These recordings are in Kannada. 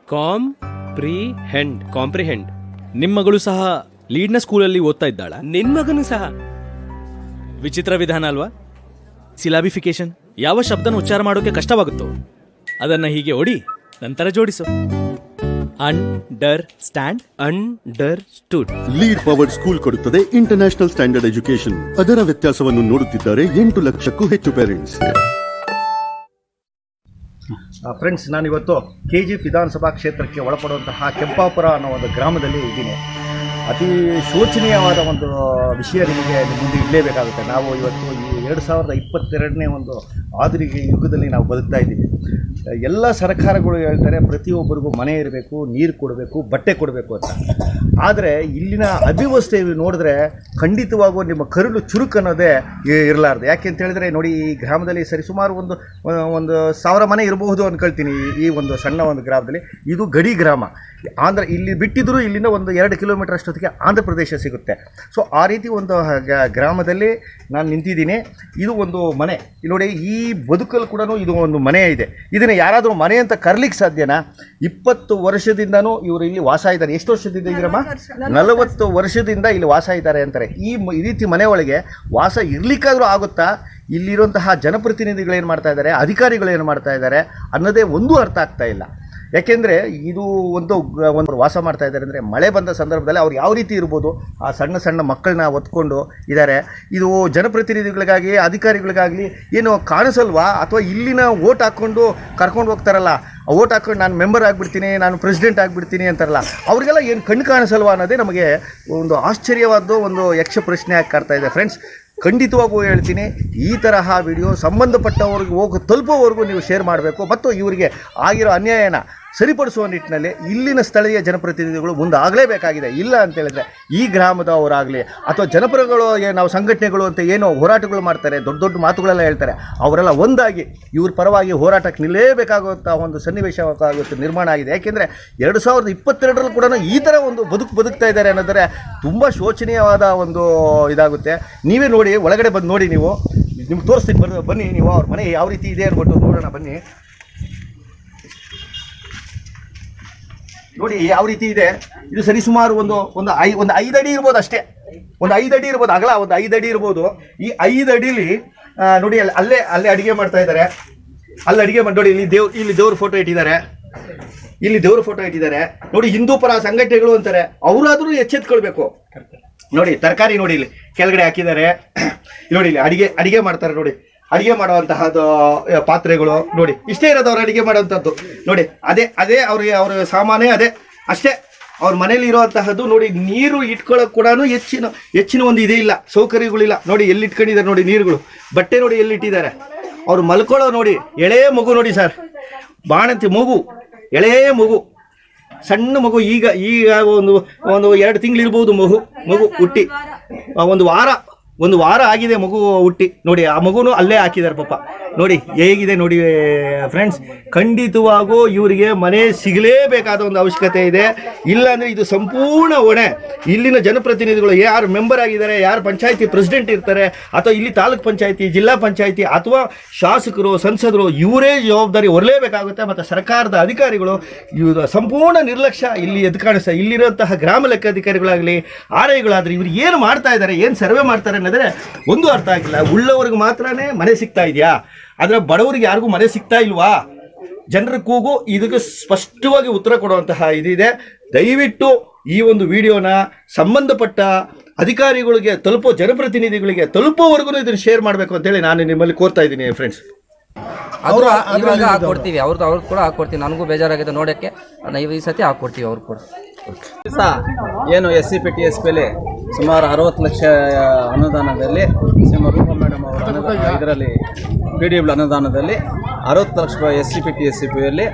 ಕಾಮ್ ಪ್ರಿ ಹೆಂಡ್ ಕಾಂಪ್ರಿಹೆಂಡ್ ನಿಮ್ಮ ಮಗಳು ಸಹ ಲೀಡ್ನ ಸ್ಕೂಲಲ್ಲಿ ಓದ್ತಾ ಇದ್ದಾಳ ನಿನ್ ಮಗನು ಸಹ ವಿಚಿತ್ರ ವಿಧಾನ ಅಲ್ವಾ ಸಿಲಾಬಿಫಿಕೇಶನ್ ಯಾವ ಶಬ್ದನ ಉಚ್ಚಾರ ಮಾಡೋಕೆ ಕಷ್ಟವಾಗುತ್ತೋ ಅದನ್ನ ಹೀಗೆ ಓಡಿ ನಂತರ ಜೋಡಿಸು understand understood lead powered school ಕೊಡುತ್ತದೆ ಇಂಟರ್ನ್ಯಾಷನಲ್ ಸ್ಟ್ಯಾಂಡರ್ಡ್ ಎಜುಕೇಶನ್ ಅದರ ವ್ಯತ್ಯಾಸವನ್ನು ನೋಡುತ್ತಿದ್ದಾರೆ ಎಂಟು ಲಕ್ಷಕ್ಕೂ ಹೆಚ್ಚು ಪೇರೆಂಟ್ಸ್ ಫ್ರೆಂಡ್ಸ್ ನಾನಿವತ್ತು ಕೆ ಜಿ ವಿಧಾನಸಭಾ ಕ್ಷೇತ್ರಕ್ಕೆ ಒಳಪಡುವಂತಹ ಕೆಂಪಾಪುರ ಅನ್ನೋ ಒಂದು ಗ್ರಾಮದಲ್ಲಿ ಇದ್ದೀನಿ ಅತಿ ಶೋಚನೀಯವಾದ ಒಂದು ವಿಷಯ ನಿಮಗೆ ನಿಮ್ಮ ಮುಂದೆ ಇಡಲೇಬೇಕಾಗುತ್ತೆ ನಾವು ಇವತ್ತು ಈ ಎರಡು ಸಾವಿರದ ಇಪ್ಪತ್ತೆರಡನೇ ಒಂದು ಆಧುನಿಕ ಯುಗದಲ್ಲಿ ನಾವು ಬದುಕ್ತಾ ಇದ್ದೀವಿ ಎಲ್ಲ ಸರ್ಕಾರಗಳು ಹೇಳ್ತಾರೆ ಪ್ರತಿಯೊಬ್ಬರಿಗೂ ಮನೆ ಇರಬೇಕು ನೀರು ಕೊಡಬೇಕು ಬಟ್ಟೆ ಕೊಡಬೇಕು ಅಂತ ಆದರೆ ಇಲ್ಲಿನ ಅವ್ಯವಸ್ಥೆ ನೋಡಿದ್ರೆ ಖಂಡಿತವಾಗೂ ನಿಮ್ಮ ಕರುಳು ಚುರುಕು ಅನ್ನೋದೇ ಇ- ಇರಲಾರ್ದು ಯಾಕೆ ಅಂತ ಹೇಳಿದ್ರೆ ನೋಡಿ ಈ ಗ್ರಾಮದಲ್ಲಿ ಸರಿಸುಮಾರು ಒಂದು ಒಂದು ಸಾವಿರ ಮನೆ ಇರಬಹುದು ಅನ್ಕೊಳ್ತೀನಿ ಈ- ಈ ಒಂದು ಸಣ್ಣ ಒಂದು ಗ್ರಾಮದಲ್ಲಿ ಇದು ಗಡಿ ಗ್ರಾಮ ಆಂಧ್ರ ಇಲ್ಲಿ ಬಿಟ್ಟಿದ್ರು ಇಲ್ಲಿಂದ ಒಂದು ಎರಡು ಕಿಲೋಮೀಟರ್ ಅಷ್ಟೊತ್ತಿಗೆ ಆಂಧ್ರ ಪ್ರದೇಶ ಸಿಗುತ್ತೆ ಸೊ ಆ ರೀತಿ ಒಂದು ಗ- ಗ್ರಾಮದಲ್ಲಿ ನಾನು ನಿಂತಿದ್ದೀನಿ ಇದು ಒಂದು ಮನೆ ಇಲ್ಲಿ ನೋಡಿ ಈ ಬದುಕಲ್ಲಿ ಕೂಡ ಇದು ಒಂದು ಮನೆ ಇದೆ ಇದನ್ನು ಯಾರಾದರೂ ಮನೆ ಅಂತ ಕರ್ಲಿಕ್ಕೆ ಸಾಧ್ಯನಾ ಇಪ್ಪತ್ತು ವರ್ಷದಿಂದನೂ ಇವರು ಇಲ್ಲಿ ವಾಸ ಇದ್ದಾರೆ ಎಷ್ಟು ವರ್ಷದಿಂದ ಇದ್ದೀರಮ್ಮ ನಲವತ್ತು ವರ್ಷದಿಂದ ಇಲ್ಲಿ ವಾಸ ಇದ್ದಾರೆ ಅಂತಾರೆ ಈ ಮ- ಈ ರೀತಿ ಮನೆ ಒಳಗೆ ವಾಸ ಇರ್ಲಿಕ್ಕಾದ್ರೂ ಆಗುತ್ತಾ ಇಲ್ಲಿರುವಂತಹ ಜನಪ್ರತಿನಿಧಿಗಳು ಏನು ಮಾಡ್ತಾ ಇದ್ದಾರೆ ಅಧಿಕಾರಿಗಳು ಏನು ಮಾಡ್ತಾ ಇದ್ದಾರೆ ಅನ್ನೋದೇ ಒಂದೂ ಅರ್ಥ ಆಗ್ತಾ ಇಲ್ಲ ಯಾಕೆಂದರೆ ಇದು ಒಂದು ಗ- ಒಂದು ವಾಸ ಮಾಡ್ತಾ ಇದ್ದಾರೆ ಅಂದರೆ ಮಳೆ ಬಂದ ಸಂದರ್ಭದಲ್ಲಿ ಅವ್ರು ಯಾವ ರೀತಿ ಇರ್ಬೋದು ಆ ಸಣ್ಣ ಸಣ್ಣ ಮಕ್ಕಳನ್ನ ಹೊತ್ಕೊಂಡು ಇದ್ದಾರೆ ಇದು ಜನಪ್ರತಿನಿಧಿಗಳಿಗಾಗಿ ಅಧಿಕಾರಿಗಳಿಗಾಗಲಿ ಏನು ಕಾಣಿಸಲ್ವಾ ಅಥವಾ ಇಲ್ಲಿನ ಓಟ್ ಹಾಕ್ಕೊಂಡು ಕರ್ಕೊಂಡು ಹೋಗ್ತಾರಲ್ಲ ಓಟ್ ಹಾಕ್ಕೊಂಡು ನಾನು ಮೆಂಬರ್ ಆಗಿಬಿಡ್ತೀನಿ ನಾನು ಪ್ರೆಸಿಡೆಂಟ್ ಆಗಿಬಿಡ್ತೀನಿ ಅಂತಾರಲ್ಲ ಅವ್ರಿಗೆಲ್ಲ ಏನು ಕಣ್ಣು ಕಾಣಿಸಲ್ವಾ ಅನ್ನೋದೇ ನಮಗೆ ಒಂದು ಆಶ್ಚರ್ಯವಾದ ಒಂದು ಯಕ್ಷ ಪ್ರಶ್ನೆ ಆಗಿ ಕಾಡ್ತಾ ಇದೆ ಫ್ರೆಂಡ್ಸ್ ಖಂಡಿತವಾಗೂ ಹೇಳ್ತೀನಿ ಈ ತರಹ ವಿಡಿಯೋ ಸಂಬಂಧಪಟ್ಟವ್ರಿಗೆ ಹೋಗಿ ತಲುಪೋವರೆಗೂ ನೀವು ಶೇರ್ ಮಾಡಬೇಕು ಮತ್ತು ಇವರಿಗೆ ಆಗಿರೋ ಅನ್ಯಾಯನ ಸರಿಪಡಿಸುವ ನಿಟ್ಟಿನಲ್ಲಿ ಇಲ್ಲಿನ ಸ್ಥಳೀಯ ಜನಪ್ರತಿನಿಧಿಗಳು ಮುಂದೆ ಆಗಲೇಬೇಕಾಗಿದೆ ಇಲ್ಲ ಅಂತ ಹೇಳಿದ್ರೆ ಈ ಗ್ರಾಮದವರಾಗಲಿ ಅಥವಾ ಜನಪರಗಳು ಏ- ನಾವು ಸಂಘಟನೆಗಳು ಅಂತ ಏನೋ ಹೋರಾಟಗಳು ಮಾಡ್ತಾರೆ ದೊಡ್ಡ ದೊಡ್ಡ ಮಾತುಗಳೆಲ್ಲ ಹೇಳ್ತಾರೆ ಅವರೆಲ್ಲ ಒಂದಾಗಿ ಇವ್ರ ಪರವಾಗಿ ಹೋರಾಟಕ್ಕೆ ನಿಲ್ಲಲೇಬೇಕಾಗುವಂಥ ಒಂದು ಸನ್ನಿವೇಶ ಇವತ್ತು ನಿರ್ಮಾಣ ಆಗಿದೆ ಯಾಕೆಂದರೆ ಎರಡು ಸಾವಿರದ ಇಪ್ಪತ್ತೆರಡರಲ್ಲಿ ಕೂಡ ಈ ಥರ ಒಂದು ಬದುಕು ಬದುಕ್ತಾ ಇದ್ದಾರೆ ಅನ್ನೋದರೆ ತುಂಬ ಶೋಚನೀಯವಾದ ಒಂದು ಇದಾಗುತ್ತೆ ನೀವೇ ನೋಡಿ ಒಳಗಡೆ ಬಂದು ನೋಡಿ ನೀವು ನಿಮ್ಗೆ ತೋರಿಸ್ತೀನಿ ಬರ್ ಬನ್ನಿ ನೀವು ಅವ್ರ ಮನೆ ಯಾವ ರೀತಿ ಇದೆ ಅಂದ್ಬಿಟ್ಟು ನೋಡೋಣ ಬನ್ನಿ ನೋಡಿ ಯಾವ ರೀತಿ ಇದೆ ಇದು ಸರಿಸುಮಾರು ಒಂದು ಒಂದು ಐ ಒಂದು ಐದು ಅಡಿ ಇರ್ಬೋದು ಅಷ್ಟೇ ಒಂದು ಐದು ಅಡಿ ಇರ್ಬೋದು ಅಗಲ ಒಂದು ಐದು ಅಡಿ ಇರ್ಬೋದು ಈ ಐದು ಅಡಿಲಿ ಆ, ನೋಡಿ ಅಲ್ಲಿ ಅಲ್ಲೇ ಅಲ್ಲೇ ಅಡಿಗೆ ಮಾಡ್ತಾ ಇದ್ದಾರೆ ಅಲ್ಲಿ ಅಡಿಗೆ ಮಾಡಿ ನೋಡಿ ಇಲ್ಲಿ ದೇವ್ ಇಲ್ಲಿ ದೇವ್ರ ಫೋಟೋ ಇಟ್ಟಿದ್ದಾರೆ ಇಲ್ಲಿ ದೇವ್ರ ಫೋಟೋ ಇಟ್ಟಿದ್ದಾರೆ ನೋಡಿ ಹಿಂದೂ ಪರ ಸಂಘಟನೆಗಳು ಅಂತಾರೆ ಅವರಾದ್ರೂ ಎಚ್ಚೆತ್ಕೊಳ್ಬೇಕು ನೋಡಿ ತರಕಾರಿ ನೋಡಿ ಇಲ್ಲಿ ಕೆಳಗಡೆ ಹಾಕಿದ್ದಾರೆ ನೋಡಿ ಇಲ್ಲಿ ಅಡಿಗೆ ಅಡಿಗೆ ಮಾಡ್ತಾರೆ ನೋಡಿ ಅಡಿಗೆ ಮಾಡುವಂತಹದ್ದು ಆ, ಪಾತ್ರೆಗಳು ನೋಡಿ ಇಷ್ಟೇ ಇರೋದು ಅವ್ರು ಅಡಿಗೆ ಮಾಡುವಂಥದ್ದು ನೋಡಿ ಅದೇ ಅದೇ ಅವ್ರಿಗೆ ಅವ್ರ ಸಾಮಾನೇ ಅದೇ ಅಷ್ಟೇ ಅವ್ರ ಮನೇಲಿ ಇರುವಂತಹದ್ದು ನೋಡಿ ನೀರು ಇಟ್ಕೊಳ್ಳೋಕೆ ಕೂಡ ಹೆಚ್ಚಿನ ಹೆಚ್ಚಿನ ಒಂದು ಇದೇ ಇಲ್ಲ ಸೌಕರ್ಯಗಳಿಲ್ಲ ನೋಡಿ ಎಲ್ಲಿ ಇಟ್ಕೊಂಡಿದ್ದಾರೆ ನೋಡಿ ನೀರುಗಳು ಬಟ್ಟೆ ನೋಡಿ ಎಲ್ಲಿ ಇಟ್ಟಿದ್ದಾರೆ ಅವ್ರು ಮಲ್ಕೊಳ್ಳೋ ನೋಡಿ ಎಳೆ ಮಗು ನೋಡಿ ಸರ್ ಬಾಣಂತಿ ಮಗು ಎಳೆ ಮಗು ಸಣ್ಣ ಮಗು ಈಗ ಈಗ ಒಂದು ಒಂದು ಎರಡು ತಿಂಗಳಿರ್ಬೋದು ಮಗು ಮಗು ಹುಟ್ಟಿ ಆ, ಒಂದು ವಾರ ಒಂದು ವಾರ ಆಗಿದೆ ಮಗು ಹುಟ್ಟಿ ನೋಡಿ ಆ ಮಗುನು ಅಲ್ಲೇ ಹಾಕಿದ್ದಾರೆ ಪಾಪ ನೋಡಿ ಹೇಗಿದೆ ನೋಡಿ ಫ್ರೆಂಡ್ಸ್ ಖಂಡಿತವಾಗೂ ಇವರಿಗೆ ಮನೆ ಸಿಗಲೇಬೇಕಾದ ಒಂದು ಅವಶ್ಯಕತೆ ಇದೆ ಇಲ್ಲಾಂದ್ರೆ ಇದು ಸಂಪೂರ್ಣ ಹೊಣೆ ಇಲ್ಲಿನ ಜನಪ್ರತಿನಿಧಿಗಳು ಯಾರು ಮೆಂಬರ್ ಆಗಿದ್ದಾರೆ ಯಾರು ಪಂಚಾಯತಿ ಪ್ರೆಸಿಡೆಂಟ್ ಇರ್ತಾರೆ ಅಥವಾ ಇಲ್ಲಿ ತಾಲೂಕ್ ಪಂಚಾಯತಿ ಜಿಲ್ಲಾ ಪಂಚಾಯತಿ ಅಥವಾ ಶಾಸಕರು ಸಂಸದರು ಇವರೇ ಜವಾಬ್ದಾರಿ ಹೊರಲೇಬೇಕಾಗುತ್ತೆ ಮತ್ತು ಸರ್ಕಾರದ ಅಧಿಕಾರಿಗಳು ಇವರು ಸಂಪೂರ್ಣ ನಿರ್ಲಕ್ಷ್ಯ ಇಲ್ಲಿ ಎದ್ದು ಕಾಣಿಸ್ತಾ ಇಲ್ಲಿರುವಂತಹ ಗ್ರಾಮ ಲೆಕ್ಕಾಧಿಕಾರಿಗಳಾಗಲಿ ಆರ್ ಐಗಳಾಗಲಿ ಇವ್ರು ಏನು ಮಾಡ್ತಾ ಇದ್ದಾರೆ ಏನು ಸರ್ವೆ ಮಾಡ್ತಾರೆ ಅನ್ನೋದ್ರೆ ಒಂದು ಅರ್ಥ ಆಗಿಲ್ಲ ಉಳ್ಳವರಿಗೆ ಮಾತ್ರನೇ ಮನೆ ಸಿಗ್ತಾ ಇದೆಯಾ ಆದರೆ ಬಡವರಿಗೆ ಯಾರಿಗೂ ಮನೆ ಸಿಗ್ತಾ ಇಲ್ವಾ ಜನರ ಕೂಗು ಇದಕ್ಕೆ ಸ್ಪಷ್ಟವಾಗಿ ಉತ್ತರ ಕೊಡುವಂತಹ ಇದಿದೆ ದಯವಿಟ್ಟು ಈ ಒಂದು ವಿಡಿಯೋನ ಸಂಬಂಧಪಟ್ಟ ಅಧಿಕಾರಿಗಳಿಗೆ ತಲುಪೋ ಜನಪ್ರತಿನಿಧಿಗಳಿಗೆ ತಲುಪೋವರೆಗೂ ಇದನ್ನು ಶೇರ್ ಮಾಡಬೇಕು ಅಂತೇಳಿ ನಾನು ನಿಮ್ಮಲ್ಲಿ ಕೋರ್ತಾ ಇದ್ದೀನಿ ಫ್ರೆಂಡ್ಸ್ ಅದು ಇವಾಗ ಹಾಕೊಡ್ತೀವಿ ಅವ್ರದ್ದು ಅವ್ರದ್ದು ಕೂಡ ಹಾಕೊಡ್ತೀವಿ ನನಗೂ ಬೇಜಾರಾಗಿದೆ ನೋಡೋಕ್ಕೆ ಅದನ್ನ ಈ ಸತಿ ಹಾಕೊಡ್ತೀವಿ ಅವ್ರು ಕೂಡ ದಿವಸ ಏನು S C P T S ಪಿಲಿ ಸುಮಾರು ಅರವತ್ತು ಲಕ್ಷ ಅನುದಾನದಲ್ಲಿ ಶ್ರೀಮ ರೂಪ ಮೇಡಮ್ ಅವರ ಅನುದಾನ ಇದರಲ್ಲಿ ಪಿ ಡಿ ಅನುದಾನದಲ್ಲಿ ಅರವತ್ತು ಲಕ್ಷ ರೂಪಾಯಿ S C P T S C ಪಿಯಲ್ಲಿ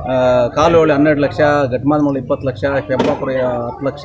ಕಾಲುವಳಿ ಹನ್ನೆರಡು ಲಕ್ಷ ಘಟ್ಮಾದಮೂಲ ಇಪ್ಪತ್ತು ಲಕ್ಷ ಕೆಂಪಾಪುರ ಹತ್ತು ಲಕ್ಷ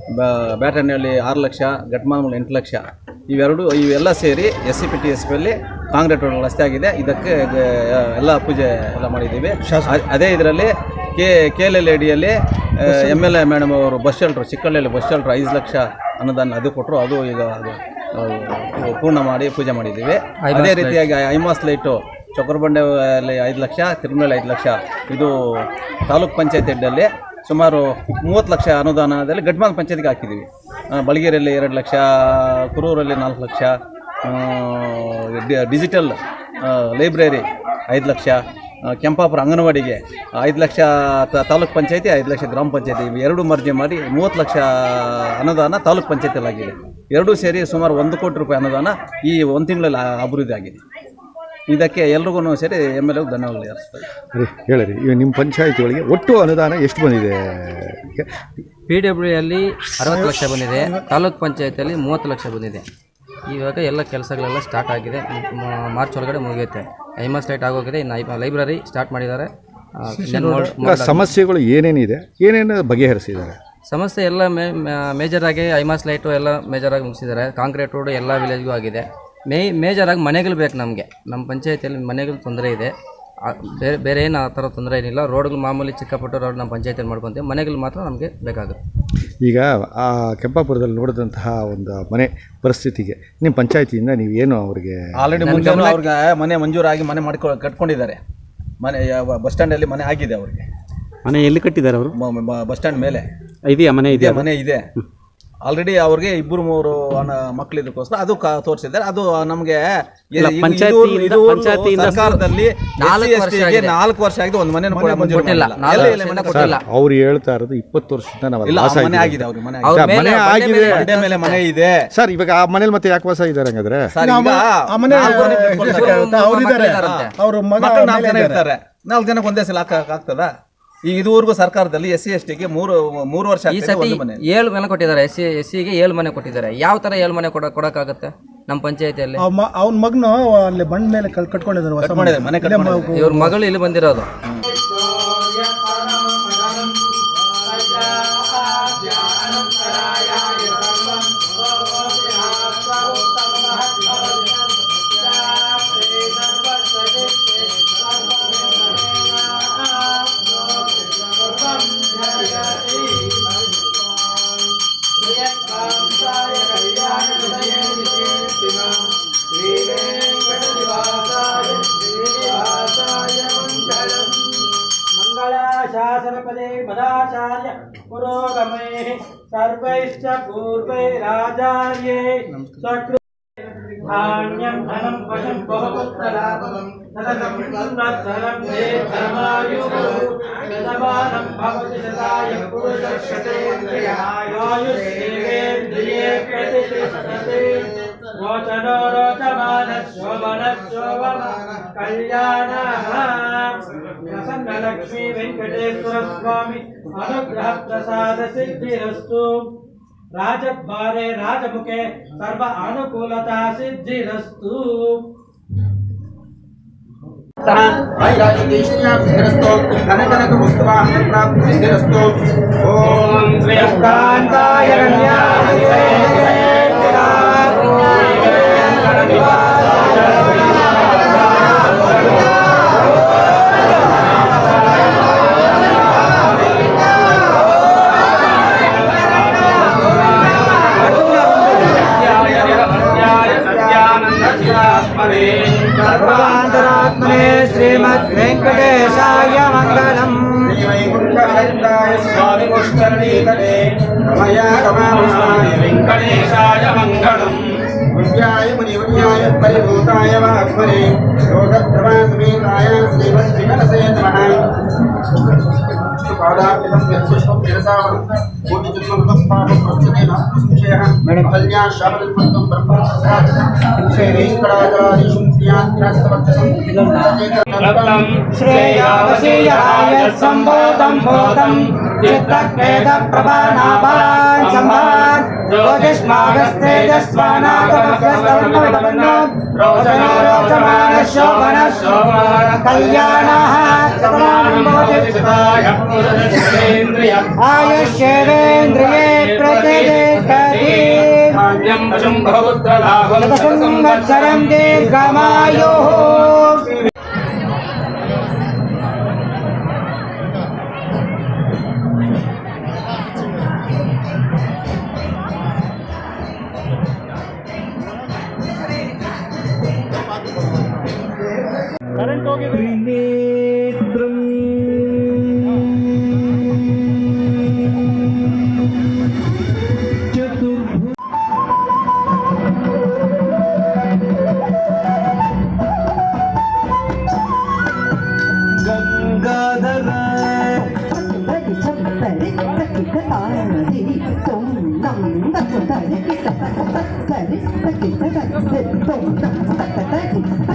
ಬ- ಬ್ಯಾಟರ್ನಹಳ್ಳಿ ಆರು ಲಕ್ಷ ಘಟ್ಮಾದಮೂಲ ಎಂಟು ಲಕ್ಷ ಇವೆರಡು ಇವೆಲ್ಲ ಸೇರಿ S C P T S ಪಿಯಲ್ಲಿ ಕಾಂಕ್ರೀಟ್ ರೋಡ್ ರಸ್ತೆ ಆಗಿದೆ ಇದಕ್ಕೆ ಗ- ಎಲ್ಲ ಪೂಜೆ ಎಲ್ಲ ಮಾಡಿದ್ದೀವಿ ಅ- ಅದೇ ಇದರಲ್ಲಿ ಕೆ ಕೆ ಎಲ್ ಎಲ್ ಎಡಿಯಲ್ಲಿ ಎಮ್ ಎಲ್ ಎ ಮೇಡಮ್ ಅವರು ಬಸ್ ಶೆಲ್ಟ್ರು ಚಿಕ್ಕಳ್ಳಿಯಲ್ಲಿ ಬಸ್ ಶೆಲ್ಟ್ರು ಐದು ಲಕ್ಷ ಅನುದಾನ ಅದು ಕೊಟ್ಟರು ಅದು ಈಗ ಅದು ನಾವು ಪೂರ್ಣ ಮಾಡಿ ಪೂಜೆ ಮಾಡಿದ್ದೀವಿ ಅದೇ ರೀತಿಯಾಗಿ ಐಮಾಸ್ ಲೈಟು ಚೊಕ್ಕರಬಂಡೆಯಲ್ಲಿ ಐದು ಲಕ್ಷ ತಿರುಮಲಲ್ಲಿ ಐದು ಲಕ್ಷ ಇದು ತಾಲೂಕ್ ಪಂಚಾಯತ್ ಹೆಡ್ಡಲ್ಲಿ ಸುಮಾರು ಮೂವತ್ತು ಲಕ್ಷ ಅನುದಾನದಲ್ಲಿ ಗಡ್ಮಾಲ್ ಪಂಚಾಯತ್ಗೆ ಹಾಕಿದ್ದೀವಿ ಆ, ಬಳಗೇರಿಯಲ್ಲಿ ಎರಡು ಲಕ್ಷ ಕುರೂರಲ್ಲಿ ನಾಲ್ಕು ಲಕ್ಷ ಆ, ಡಿ- ಡಿಜಿಟಲ್ ಆ, ಲೈಬ್ರರಿ ಐದು ಲಕ್ಷ ಆ, ಕೆಂಪಾಪುರ ಅಂಗನವಾಡಿಗೆ ಐದು ಲಕ್ಷ ತ- ತಾಲೂಕ್ ಪಂಚಾಯತಿ ಐದು ಲಕ್ಷ ಗ್ರಾಮ ಪಂಚಾಯತಿ ಇವು ಎರಡು ಮರ್ಜಿ ಮಾಡಿ ಮೂವತ್ತು ಲಕ್ಷ ಅನುದಾನ ತಾಲೂಕ್ ಪಂಚಾಯತಿಯಲ್ಲಿ ಆಗಿದೆ ಎರಡೂ ಸೇರಿ ಸುಮಾರು ಒಂದು ಕೋಟಿ ರೂಪಾಯಿ ಅನುದಾನ ಈ ಒಂದು ತಿಂಗಳಲ್ಲಿ ಆ- ಅಭಿವೃದ್ಧಿ ಆಗಿದೆ ಇದಕ್ಕೆ ಎಲ್ರಿಗೂ ಸೇರಿ ಎಮ್ ಎಲ್ ಎ ಧನ್ಯವಾದಗಳು ಅರ್ಪಿಸ್ತಾ ಅದೇ ಹೇಳಿರಿ ಈಗ ನಿಮ್ಮ ಪಂಚಾಯತಿ ಒಳಗೆ ಒಟ್ಟು ಅನುದಾನ ಎಷ್ಟು ಬಂದಿದೆ ಪಿ ಡಬ್ಲ್ಯೂ ಅಲ್ಲಿ ಅರವತ್ತು ಲಕ್ಷ ಬಂದಿದೆ ತಾಲೂಕ್ ಪಂಚಾಯತಿಯಲ್ಲಿ ಮೂವತ್ತು ಲಕ್ಷ ಬಂದಿದೆ ಇವಾಗ ಎಲ್ಲ ಕೆಲಸಗಳೆಲ್ಲ ಸ್ಟಾರ್ಟ್ ಆಗಿದೆ ಮ- ಮಾರ್ಚ್ ಒಳಗಡೆ ಮುಗಿಯುತ್ತೆ ಐಮಾಸ್ ಲೈಟ್ ಆಗೋಗಿದೆ ಇನ್ನು ಐ- ಲೈಬ್ರರಿ ಸ್ಟಾರ್ಟ್ ಮಾಡಿದ್ದಾರೆ ಆ, ಇನ್ನೇನ್ ಮೋಡ್- ಈಗ ಮೋಡ್ ಸಮಸ್ಯೆಗಳು ಏನೇನಿದೆ ಏನೇನು ಬಗೆಹರಿಸಿದ್ದಾರೆ ಸಮಸ್ಯೆ ಎಲ್ಲ ಮೇಜರ್ ಆಗಿ ಐಮಾಸ್ ಲೈಟು ಎಲ್ಲ ಮೇಜರ್ ಆಗಿ ಮುಗಿಸಿದ್ದಾರೆ ಕಾಂಕ್ರೀಟ್ ರೋಡ್ ಎಲ್ಲ ವಿಲೇಜ್ಗೂ ಆಗಿದೆ ಮೇ ಮೇಜರ್ ಆಗಿ ಮನೆಗಳು ಬೇಕು ನಮಗೆ ನಮ್ಮ ಪಂಚಾಯತಿಯಲ್ಲಿ ಮನೆಗಳು ತೊಂದರೆ ಇದೆ ಆ, ಬೇರೆ ಬೇರೆ ಏನು ಆ ಥರ ತೊಂದರೆ ಏನಿಲ್ಲ ರೋಡ್ಗಳು ಮಾಮೂಲಿ ಚಿಕ್ಕಪುಟ್ಟ ರೋಡ್ ನಮ್ಮ ಪಂಚಾಯತಿಯಲ್ಲಿ ಮಾಡ್ಕೊತೀವಿ ಮನೆಗಳು ಮಾತ್ರ ನಮಗೆ ಬೇಕಾಗುತ್ತೆ ಈಗ ಆ ಕೆಂಪಾಪುರದಲ್ಲಿ ನೋಡಿದಂತಹ ಒಂದು ಮನೆ ಪರಿಸ್ಥಿತಿಗೆ ನಿಮ್ಮ ಪಂಚಾಯತಿಯಿಂದ ನೀವು ಏನು ಅವ್ರಿಗೆ ಆಲ್ರೆಡಿ ಮುಂಚೆ ಅವ್ರಿಗೆ ಮನೆ ಮಂಜೂರಾಗಿ ಮನೆ ಮಾಡ್ಕೊ ಕಟ್ಕೊಂಡಿದ್ದಾರೆ ಮನೆ ಯಾವ- ಬಸ್ ಸ್ಟ್ಯಾಂಡಲ್ಲಿ ಮನೆ ಆಗಿದೆ ಅವ್ರಿಗೆ ಮನೆ ಎಲ್ಲಿ ಕಟ್ಟಿದ್ದಾರೆ ಅವರು ಮ- ಮ- ಬಸ್ ಸ್ಟ್ಯಾಂಡ್ ಮೇಲೆ ಇದೆಯಾ ಮನೆ ಇದೆ ಮನೆ ಇದೆ ಆಲ್ರೆಡಿ ಅವ್ರಿಗೆ ಇಬ್ಬರು ಮೂರು ಅಣ್ಣ ಮಕ್ಕಳಿದಕ್ಕೋಸ್ಕರ ಅದು ಕಾ- ತೋರಿಸಿದ್ದಾರೆ ಅದು ನಮಗೆ ಪಂಚಾಯ್ತಿಯಿಂದ- ಪಂಚಾಯ್ತಿಯಿಂದ ಸರ್ಕಾರದಲ್ಲಿ ನಾಲ್ಕು SC, ವರ್ಷ ST ಗೆ ಆಗಿದೆ. ನಾಲ್ಕು ವರ್ಷ ಆಗಿದೆ ಒಂದು ಮನೆ ಮಂಜೂರು ಕೊಟ್ಟಿಲ್ಲ. ಮಾಡಿಲ್ಲ. ನಾಲ್ಕು ಎಲ್ಲ ಇಲ್ಲ, ವರ್ಷದಿಂದ ಮನೆ ಕೊಟ್ಟಿಲ್ಲ. ಅವ್ರು ಹೇಳ್ತಾ ಇರೋದು ಇಪ್ಪತ್ತು ವರ್ಷದಿಂದ ನಾವು ಇಲ್ಲ ವಾಸ ಆ ಮನೆ ಇದ್ದೀವಿ ಆಗಿದೆ ಅವ್ರಿಗೆ ಮನೆ ಅವ್ರ ಆಗಿದೆ. ಮೇಲೆ ಮನೆ ಬಂಡೆ ಆಗಿದೆ. ಮೇಲೆ ಅಡ್ಡೆ ಮೇಲೆ ಮನೆ ಇದೆ ಸರ್ ಇವಾಗ ಆ ಮನೇಲಿ ಮತ್ತೆ ಯಾಕೆ ವಾಸ ಇದ್ದಾರೆ ಹಂಗಾದ್ರೆ ಸರ್ ಈಗ ಆ ಮನೆ ನಾಲ್ಕು ಜನ ಇಟ್ಕೊಳ್ತಾರೆ. ಅವರಿದ್ದಾರೆ ಮಕ್ಕಳಿದಾರಂತೆ. ಅವ್ರ ಮಗ ಮಕ್ಕಳು ನಾಲ್ಕು ಮೇಲೆ ಜನ ಇದ್ದಾರೆ. ಇರ್ತಾರೆ ನಾಲ್ಕು ಜನಕ್ಕೆ ಒಂದೇ ಸಲ ಹಾಕ ಆಗ್ತದ ಈಗ ಇದುವರೆಗೂ ಸರ್ಕಾರದಲ್ಲಿ ಎಸ್ ಸಿ ಎಸ್ ಟಿಗೆ ಮೂರು ಮೂರು ವರ್ಷ ಈ ಆಗ್ತಿದೆ ಸತಿ ಒಂದು ಮನೆ ಏಳು ಮನೆ ಕೊಟ್ಟಿದ್ದಾರೆ ಎಸ್ ಸಿ ಎಸ್ ಸಿಗೆ ಏಳು ಮನೆ ಕೊಟ್ಟಿದ್ದಾರೆ ಯಾವ ಥರ ಏಳು ಮನೆ ಕೊಡ ಕೊಡೋಕ್ಕಾಗುತ್ತೆ ನಮ್ಮ ಪಂಚಾಯತಿಯಲ್ಲಿ ಅವನ ಮಗನು ಅಲ್ಲಿ ಬಂಡ ಮೇಲೆ ಕಲ್ ಕಟ್ಕೊಂಡಿದ್ದಾನೆ ಹೊಸ ಕಟ್ಕೊಂಡಿದ್ದಾರೆ, ಮನೆ ಕಟ್ಕೊಂಡಿದ್ದಾರೆ. ಇವ್ರ ಮಗಳು ಇಲ್ಲಿ ಬಂದಿರೋದು मंगलाशासनपदे पदाचार्य पुरोगमैः सर्वैश्च पूर्वैराचार्ये सकृ धान्यं धनं वशं बहुपुत्रलाभं तदसंवत्सरं ते धर्मायुः यजमानं भवति शताय पुरुषक्षतेन्द्रियायुष्येवेन्द्रिये प्रतिष्ठते रोचनो रोचमानः शोभनः शोभन कल्याणः प्रसन्नलक्ष्मी वेङ्कटेश्वर स्वामी अनुग्रह प्रसाद सिद्धिरस्तु राजद्वारे राजमुखे सर्व अनुकूलता सिद्धिरस्तु ॐ श्रीकान्ताय सर्वान्तरात्मने श्रीमद् वेङ्कटेशाय मङ्गलम् स्वामि पुष्करणीतटे मया गमाय वेङ्कटेशाय मङ्गलम् पुण्याय मुनिवर्याय परिभूताय वाग्मने योगप्रभासमेताय श्रीमद्विकलसे नमः पादापितं यत्पुष्पं शिरसावनं कोटिजन्मकृतं पापं प्रश्नेन विषयः कल्या शामलपन्तं ब्रह्मसस्यात् श्रीवेङ्कटाचार्यशुं श्रियान्तिरास्तवच्चसं श्रेयावशीयाय सम्बोधं बोधं चित्तखेदप्रभानाभान् सम्भान् ज्योतिष्मागस्तेजस्वानागमग्रस्तवर्णविदपन्नो रोचनो रोचमानः शोभनः शोभन कल्याणः चतुराणं भवति आयुष्येवेन्द्रिये प्रतिष्ठति संवत्सरं दीर्घमायुः Thank you.